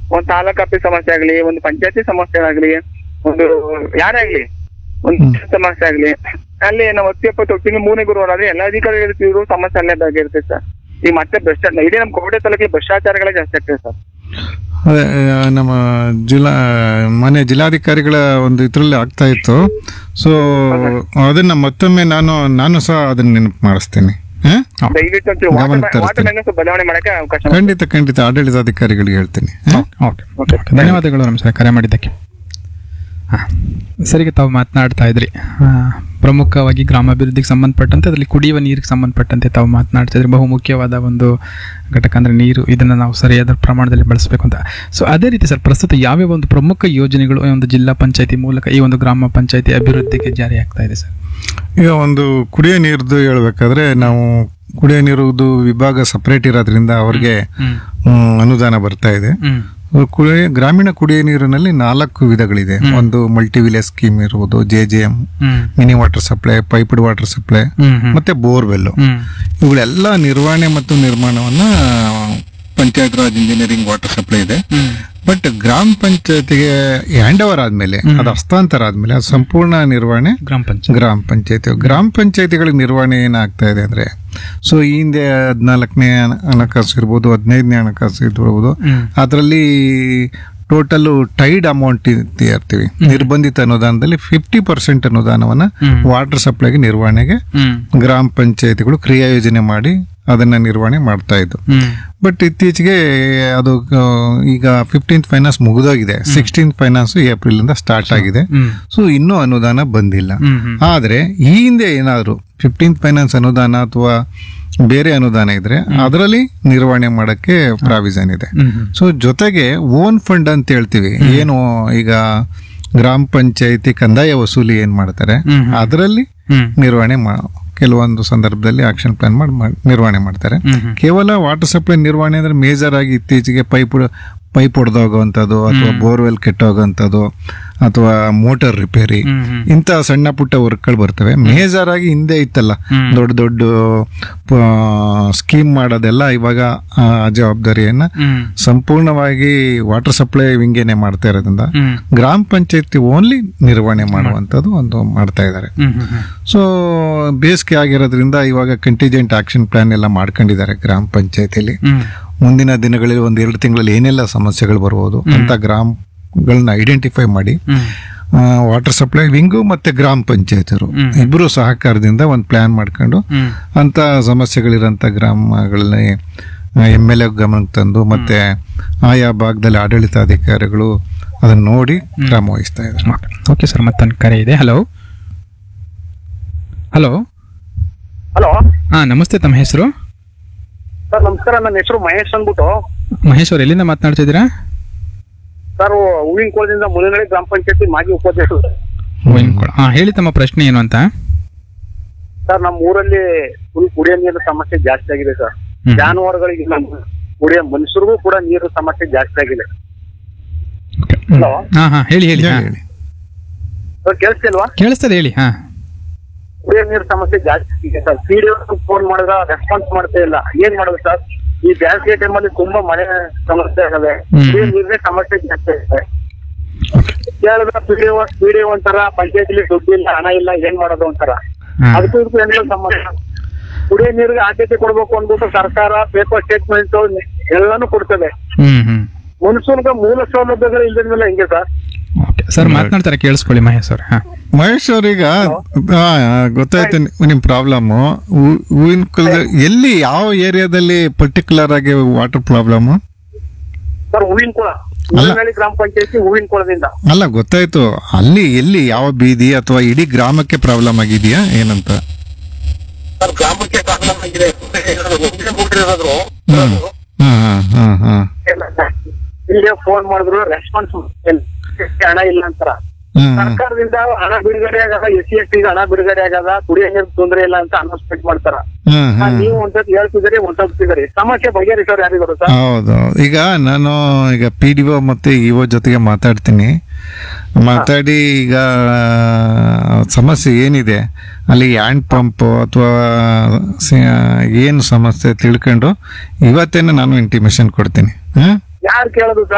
ಒಂದು ತಾಲೂಕ್ ಆಫೀಸ್ ಸಮಸ್ಯೆ ಆಗ್ಲಿ ಒಂದು ಪಂಚಾಯತಿ ಸಮಸ್ಯೆ ಆಗ್ಲಿ ಒಂದು ಯಾರೇ ಆಗ್ಲಿ ಒಂದು ಸಮಸ್ಯೆ ಆಗ್ಲಿ ಅಲ್ಲಿ ನಾವು ಹತ್ತು ಎಪ್ಪತ್ತು ತಿಂಗಳು ಮೂರನೇ ಗುರುವಾರ ಆದ್ರೆ ಎಲ್ಲ ಅಧಿಕಾರಿಗಳು ಸಮಸ್ಯೆ ಅಲ್ಲೇ ಆಗಿರುತ್ತೆ ಸರ್ ಈಗ ಮತ್ತೆ ಭ್ರಷ್ಟಾಚಾರ ಇಡೀ ನಮ್ಮ ಕೋಟೆ ತಾಲೂಕಿಗೆ ಭ್ರಷ್ಟಾಚಾರಗಳೇ ಜಾಸ್ತಿ ಆಗ್ತದೆ ಸರ್ ಅದೇ ಆ, ನಮ್ಮ ಜಿಲ್ಲಾ ಮನೆ ಜಿಲ್ಲಾಧಿಕಾರಿಗಳ ಒಂದು ಇದರಲ್ಲಿ ಆಗ್ತಾ ಇತ್ತು ಸೊ ಅದನ್ನ ಮತ್ತೊಮ್ಮೆ ನಾನು ನಾನು ಸಹ ಅದನ್ನ ನೆನಪು ಮಾಡಿಸ್ತೇನೆ ಹ? ದಯವಿಟ್ಟು ಒಂಚೂರು ಗಮನಕ್ಕೆ ವಾಟರ್ ತರಿಸ್ತೀನಿ. ವಾಟರ್ ಬ್ಯಾಂಕ್ ಸ್ವಲ್ಪ ಬದಲಾವಣೆ ಮಾಡಕ್ಕೆ ಅವಕಾಶ ಮಾಡಿ. ಖಂಡಿತ ಖಂಡಿತ ಆಡಳಿತಾಧಿಕಾರಿಗಳಿಗೆ ಹೇಳ್ತೀನಿ ಹ? ಓಕೆ ಓಕೆ ಧನ್ಯವಾದಗಳು ನಮಸ್ಕಾರ ಕರೆ ಮಾಡಿದ್ದಕ್ಕೆ ಹಾಂ ಸರಿಗೆ ತಾವು ಮಾತನಾಡ್ತಾ ಇದ್ರಿ ಆ, ಪ್ರಮುಖವಾಗಿ ಗ್ರಾಮಾಭಿವೃದ್ಧಿಗೆ ಸಂಬಂಧಪಟ್ಟಂತೆ ಅದರಲ್ಲಿ ಕುಡಿಯುವ ನೀರಿಗೆ ಸಂಬಂಧಪಟ್ಟಂತೆ ತಾವು ಮಾತನಾಡ್ತಾ ಇದ್ರಿ ಬಹು ಮುಖ್ಯವಾದ ಒಂದು ಘಟಕ ಅಂದರೆ ನೀರು ಇದನ್ನು ನಾವು ಸರಿಯಾದ ಪ್ರಮಾಣದಲ್ಲಿ ಬಳಸಬೇಕು ಅಂತ ಸೊ ಅದೇ ರೀತಿ ಸರ್ ಪ್ರಸ್ತುತ ಯಾವ್ಯಾವ ಒಂದು ಪ್ರಮುಖ ಯೋಜನೆಗಳು ಈ ಒಂದು ಜಿಲ್ಲಾ ಪಂಚಾಯತಿ ಮೂಲಕ ಈ ಒಂದು ಗ್ರಾಮ ಪಂಚಾಯತಿ ಅಭಿವೃದ್ಧಿಗೆ ಜಾರಿ ಆಗ್ತಾ ಇದೆ ಸರ್ ಈಗ ಒಂದು ಕುಡಿಯೋ ನೀರ್ದು ಹೇಳ್ಬೇಕಾದ್ರೆ ನಾವು ಕುಡಿಯೋ ನೀರುದು ವಿಭಾಗ ಸಪರೇಟ್ ಇರೋದ್ರಿಂದ ಅವ್ರಿಗೆ ಹ್ಮ್. ಹ್ಮ್, ಅನುದಾನ ಬರ್ತಾ ಇದೆ ಹ್ಮ್ ಕುಡಿಯ ಗ್ರಾಮೀಣ ಕುಡಿಯೋ ನೀರಿನಲ್ಲಿ ನಾಲ್ಕು ವಿಧಗಳಿದೆ ಒಂದು ಮಲ್ಟಿ ವಿಲೇಜ್ ಸ್ಕೀಮ್ ಇರುವುದು J J M hmm mini water supply piped water supply hmm hmm ಮತ್ತೆ ಬೋರ್ವೆಲ್ ಹ್ಮ್ ಇವುಗಳೆಲ್ಲ ನಿರ್ವಹಣೆ ಮತ್ತು ನಿರ್ಮಾಣವನ್ನ Panchayat Raj engineering water supply ಇದೆ ಹ್ಮ್ ಬಟ್ ಗ್ರಾಮ ಪಂಚಾಯತಿಗೆ ಹ್ಯಾಂಡ್ ಓವರ್ ಆದ್ಮೇಲೆ ಅದು ಹಸ್ತಾಂತರ ಆದ್ಮೇಲೆ ಅದು ಸಂಪೂರ್ಣ ನಿರ್ವಹಣೆ ಗ್ರಾಮ ಪಂಚಾಯತ್ ಗ್ರಾಮ ಪಂಚಾಯತಿ ಗ್ರಾಮ ಪಂಚಾಯತಿಗಳ ನಿರ್ವಹಣೆ ಏನಾಗ್ತಾ ಇದೆ ಅಂದ್ರೆ ಸೊ ಈ ಹಿಂದೆ ಹದಿನಾಲ್ಕನೇ ಹಣಕಾಸು ಇರ್ಬೋದು ಹದಿನೈದನೇ ಹಣಕಾಸು ಇರ್ಬೋದು ಹ್ಮ್ ಅದರಲ್ಲಿ ಟೋಟಲ್ ಟೈಡ್ ಅಮೌಂಟ್ ಇರ್ತೀವಿ ನಿರ್ಬಂಧಿತ ಅನುದಾನದಲ್ಲಿ ಫಿಫ್ಟಿ ಪರ್ಸೆಂಟ್ ಅನುದಾನವನ್ನ ಹ್ಮ್. ವಾಟರ್ ಸಪ್ಲೈಗೆ ನಿರ್ವಹಣೆಗೆ ಹ್ಮ್ ಗ್ರಾಮ ಪಂಚಾಯತಿಗಳು ಕ್ರಿಯಾ ಯೋಜನೆ ಮಾಡಿ ಅದನ್ನ ನಿರ್ವಹಣೆ ಮಾಡ್ತಾ ಇದ್ದು ಹ್ಮ್ ಬಟ್ ಇತ್ತೀಚೆಗೆ ಅದು ಆ, ಈಗ ಫಿಫ್ಟೀನ್ತ್ ಫೈನಾನ್ಸ್ ಮುಗಿದೋಗಿದೆ ಸಿಕ್ಸ್ಟೀನ್ತ್ ಫೈನಾನ್ಸ್ ಏಪ್ರಿಲ್ ಇಂದ ಸ್ಟಾರ್ಟ್ ಆಗಿದೆ ಹ್ಮ್ ಸೊ ಇನ್ನೂ ಅನುದಾನ ಬಂದಿಲ್ಲ ಹ್ಮ್ ಹ್ಮ್ ಆದ್ರೆ ಈ ಹಿಂದೆ ಏನಾದ್ರು ಫಿಫ್ಟೀನ್ತ್ ಫೈನಾನ್ಸ್ ಅನುದಾನ ಅಥವಾ ಬೇರೆ ಅನುದಾನ ಇದ್ರೆ ಅದರಲ್ಲಿ ನಿರ್ವಹಣೆ ಮಾಡಕ್ಕೆ ಪ್ರಾವಿಷನ್ ಇದೆ ಹ್ಮ್ ಹ್ಮ್ ಸೊ ಜೊತೆಗೆ ಓನ್ ಫಂಡ್ ಅಂತ ಹೇಳ್ತೀವಿ ಏನು ಈಗ ಗ್ರಾಮ ಪಂಚಾಯತಿ ಕಂದಾಯ ವಸೂಲಿ ಏನ್ ಮಾಡ್ತಾರೆ ಹ್ಮ್ ಹ್ಮ್. ಅದರಲ್ಲಿ ಹ್ಮ್ ನಿರ್ವಹಣೆ ಮಾ- ಕೆಲವೊಂದು ಸಂದರ್ಭದಲ್ಲಿ ಆಕ್ಷನ್ ಪ್ಲಾನ್ ಮಾಡಿ ಮಾಡ್- ನಿರ್ವಹಣೆ ಮಾಡ್ತಾರೆ ಹ್ಮ್ ಹ್ಮ್ ಕೇವಲ ವಾಟರ್ ಸಪ್ಲೈ ನಿರ್ವಹಣೆ ಅಂದ್ರೆ ಮೇಜರ್ ಆಗಿ ಇತ್ತೀಚೆಗೆ ಪೈಪ್ ಪೈಪ್ ಹೊಡೆದೋಗುವಂಥದ್ದು ಅಥವಾ ಬೋರ್ವೆಲ್ ಕೆಟ್ಟೋಗುವಂಥದ್ದು ಅಥವಾ ಮೋಟಾರ್ ರಿಪೇರಿ ಹ್ಮ್ ಹ್ಮ್ ಇಂಥ ಸಣ್ಣ ಪುಟ್ಟ ವರ್ಕ್ಗಳು ಬರ್ತವೆ ಮೇಜರ್ ಆಗಿ ಹಿಂದೆ ಇತ್ತಲ್ಲ ಹ್ಮ್. ದೊಡ್ಡ ದೊಡ್ಡ ಸ್ಕೀಮ್ ಮಾಡೋದೆಲ್ಲ ಇವಾಗ ಆ ಜವಾಬ್ದಾರಿಯನ್ನ ಹ್ಮ್ ಸಂಪೂರ್ಣವಾಗಿ ವಾಟರ್ ಸಪ್ಲೈ ವಿಂಗೇನೆ ಮಾಡ್ತಾ ಇರೋದ್ರಿಂದ ಹ್ಮ್ ಗ್ರಾಮ ಪಂಚಾಯತಿ ಓನ್ಲಿ ನಿರ್ವಹಣೆ ಮಾಡುವಂಥದ್ದು ಒಂದು ಮಾಡ್ತಾ ಇದ್ದಾರೆ ಹ್ಮ್ ಹ್ಮ್ ಹ್ಮ್ ಸೊ ಬೇಸಿಗೆ ಆಗಿರೋದ್ರಿಂದ ಇವಾಗ ಕಂಟಿಜೆಂಟ್ ಆಕ್ಷನ್ ಪ್ಲಾನ್ ಎಲ್ಲ ಮಾಡ್ಕೊಂಡಿದ್ದಾರೆ ಗ್ರಾಮ ಪಂಚಾಯತಿಲಿ ಹ್ಮ್ ಮುಂದಿನ ದಿನಗಳಲ್ಲಿ ಒಂದು ಎರಡು ತಿಂಗಳಲ್ಲಿ ಏನೆಲ್ಲ ಸಮಸ್ಯೆಗಳು ಬರ್ಬೋದು ಅಂತ ಗ್ರಾಮಗಳನ್ನ ಐಡೆಂಟಿಫೈ ಮಾಡಿ ಹ್ಮ್ ವಾಟರ್ ಸಪ್ಲೈ ವಿಂಗು ಮತ್ತೆ ಗ್ರಾಮ ಪಂಚಾಯತರು ಇಬ್ಬರು ಸಹಕಾರದಿಂದ ಒಂದು ಪ್ಲಾನ್ ಮಾಡ್ಕೊಂಡು ಹ್ಮ್ ಅಂತ ಸಮಸ್ಯೆಗಳಿರೋಂಥ ಗ್ರಾಮಗಳಲ್ಲಿ ಎಮ್ ಎಲ್ ಎ ಗಮನಕ್ಕೆ ತಂದು ಮತ್ತೆ ಆಯಾ ಭಾಗದಲ್ಲಿ ಆಡಳಿತಾಧಿಕಾರಿಗಳು ಅದನ್ನ ನೋಡಿ ಕ್ರಮ ವಹಿಸ್ತಾ ಇದ್ದಾರೆ ಓಕೆ. ಓಕೆ ಸರ್ ಮತ್ತೊಂದು ಕರೆ ಇದೆ ಹಲೋ ಹಲೋ ಹಲೋ ಹಾ ನಮಸ್ತೆ ತಮ್ಮ ಹೆಸರು ಸರ್ ನಮಸ್ಕಾರ ನನ್ನ ಹೆಸರು ಮಹೇಶ್ ಅಂದ್ಬಿಟ್ಟು ಮಹೇಶ್ ಅವ್ರು ಎಲ್ಲಿಂದ ಮಾತನಾಡ್ತಿದ್ದೀರಾ ಸರ್ ಹೂವಿನ ಕೋಳದಿಂದ ಮುನಿನಳ್ಳಿ ಗ್ರಾಮ ಪಂಚಾಯತಿ ಮಾಜಿ ಉಪಾಧ್ಯಕ್ಷರು ಗೋವಿಂದಕೊಳ. ಹಾ ಹೇಳಿ ತಮ್ಮ ಪ್ರಶ್ನೆ ಏನು ಅಂತ ಸರ್ ನಮ್ಮ ಊರಲ್ಲಿ ಫುಲ್ ಕುಡಿಯೋ ನೀರಿನ ಸಮಸ್ಯೆ ಜಾಸ್ತಿ ಆಗಿದೆ ಸರ್ ಹ್ಮ್. ಜಾನುವಾರುಗಳಿಗೆ ನಮ್ಮ ಕುಡಿಯೋ ಮನುಷ್ಯರಿಗೂ ಕೂಡ ನೀರು ಸಮಸ್ಯೆ ಜಾಸ್ತಿ ಆಗಿದೆ ಓಕೆ. ಹ್ಮ್. ಹಲೋ. ಹಾ ಹಾ ಹೇಳಿ ಹೇಳಿ ಹಾ. ಹೇಳಿ ಸರ್ ಕೇಳಿಸ್ತಿಲ್ವಾ ಕೇಳಿಸ್ತದೆ ಹೇಳಿ ಹಾ ಕುಡಿಯೋ ನೀರು ಸಮಸ್ಯೆ ಜಾಸ್ತಿ ಇದೆ ಸರ್ ಪಿ ಡಿ ಫೋನ್ ಮಾಡಿದ್ರೆ ರೆಸ್ಪಾನ್ಸ್ ಮಾಡ್ತಾ ಇಲ್ಲ ಏನ್ ಮಾಡೋದು ಸರ್ ಈ ಬೇಸಿಗೆ ಟೈಮಲ್ಲಿ ತುಂಬಾ ಮಳೆ ಸಮಸ್ಯೆ ಆಗದೆ ಹ್ಮ್. ಕುಡಿಯೋ ನೀರಿನ ಸಮಸ್ಯೆ ಜಾಸ್ತಿ ಇದೆ ಕೇಳಿದ್ರೆ ಪಿ ಡಿ ಪಿ ಡಿ ಒಂಥರ ಪಂಚಾಯತಿಲಿ ದುಡ್ಡು ಇಲ್ಲ ಹಣ ಇಲ್ಲ ಏನ್ ಮಾಡೋದು ಒಂಥರ ಹಾ. ಅದಕ್ಕೂ ಇದಕ್ಕೂ ಏನಿಲ್ಲ ಸಂಬಂಧ ಕುಡಿಯೋ ನೀರಿಗೆ ಆದ್ಯತೆ ಕೊಡ್ಬೇಕು ಅಂದ್ಬಿಟ್ಟು ಸರ್ಕಾರ ಪೇಪರ್ ಸ್ಟೇಟ್ಮೆಂಟ್ ಎಲ್ಲಾನು ಕೊಡ್ತದೆ ಹ್ಮ್ ಹ್ಮ್ ಮನುಷ್ಯನಿಗೆ ಮೂಲ ಸೌಲಭ್ಯಗಳು ಇಲ್ಲದ ಮೇಲೆ ಹೆಂಗೆ ಸರ್ ಓಕೆ ಸರ್ ಮಾತನಾಡ್ತಾರೆ ಕೇಳಿಸ್ಕೊಳ್ಳಿ ಮಹೇಶ್ ಅವ್ರು ಹಾ ಮಹೇಶ್ ಅವ್ರೀಗ ಹಾ, ಗೊತ್ತಾಯ್ತು ನಿ- ನಿಮ್ ಪ್ರಾಬ್ಲಮ್ ಹೂವಿನ ಕುಲದ ಎಲ್ಲಿ ಯಾವ ಏರಿಯಾದಲ್ಲಿ ಪರ್ಟಿಕ್ಯುಲರ್ ಆಗಿ ವಾಟರ್ ಪ್ರಾಬ್ಲಮ್ ಸರ್ ಹೂವಿನ ಕುಳ ಮುನಿನಳ್ಳಿ ಗ್ರಾಮ ಪಂಚಾಯತಿ ಹೂವಿನ ಕುಳದಿಂದ ಅಲ್ಲ ಗೊತ್ತಾಯ್ತು ಅಲ್ಲಿ ಎಲ್ಲಿ ಯಾವ ಬೀದಿ ಅಥವಾ ಇಡೀ ಗ್ರಾಮಕ್ಕೆ ಪ್ರಾಬ್ಲಮ್ ಆಗಿದೆಯಾ ಏನಂತ ಸರ್ ಗ್ರಾಮಕ್ಕೆ ಪ್ರಾಬ್ಲಮ್ ಆಗಿದೆ ಹ್ಮ್ ಹಾ ಹಾ ಹಾ ಇಲ್ಲೇ ಫೋನ್ ಮಾಡಿದ್ರು ರೆಸ್ಪಾನ್ಸ್ ಹಣ ಇಲ್ಲ ಅಂತಾರ ಹ್ಮ್ ಸರ್ಕಾರದಿಂದ ಹಣ ಬಿಡುಗಡೆ ಆಗದ ಎಸ್ ಸಿ ಎಸ್ ಟಿಗೆ ಹಣ ಬಿಡುಗಡೆ ಆಗದ ಕುಡಿಯೋ ನೀರು ತೊಂದರೆ ಇಲ್ಲ ಅಂತ ಅನೌನ್ಸ್ಮೆಂಟ್ ಮಾಡ್ತಾರ ಹ್ಮ್ ಆ, ಹ್ಮ್ ನೀವು ಒಂದ್ಸತಿ ಹೇಳ್ತಿದ್ದೀರಿ ಒಂದ್ಸತಿದ್ದೀರಿ ಸಮಸ್ಯೆ ಬಗೆಹರಿಸೋರು ಯಾರಿಗಾರು ಸರ್ ಹೌದು ಈಗ ನಾನು ಈಗ ಪಿ ಡಿ ಒ ಮತ್ತೆ ಇ ಒ ಜೊತೆಗೆ ಮಾತಾಡ್ತೀನಿ ಮಾತಾಡಿ ಈಗ ಸಮಸ್ಯೆ ಏನಿದೆ ಅಲ್ಲಿ ಹ್ಯಾಂಡ್ ಪಂಪ್ ಅಥವಾ ಏನು ಸಮಸ್ಯೆ ತಿಳ್ಕೊಂಡು ಇವತ್ತೇನೆ ನಾನು ಇಂಟಿಮೇಶನ್ ಕೊಡ್ತೀನಿ ಹಾಂ ಯಾರು ಕೇಳೋದು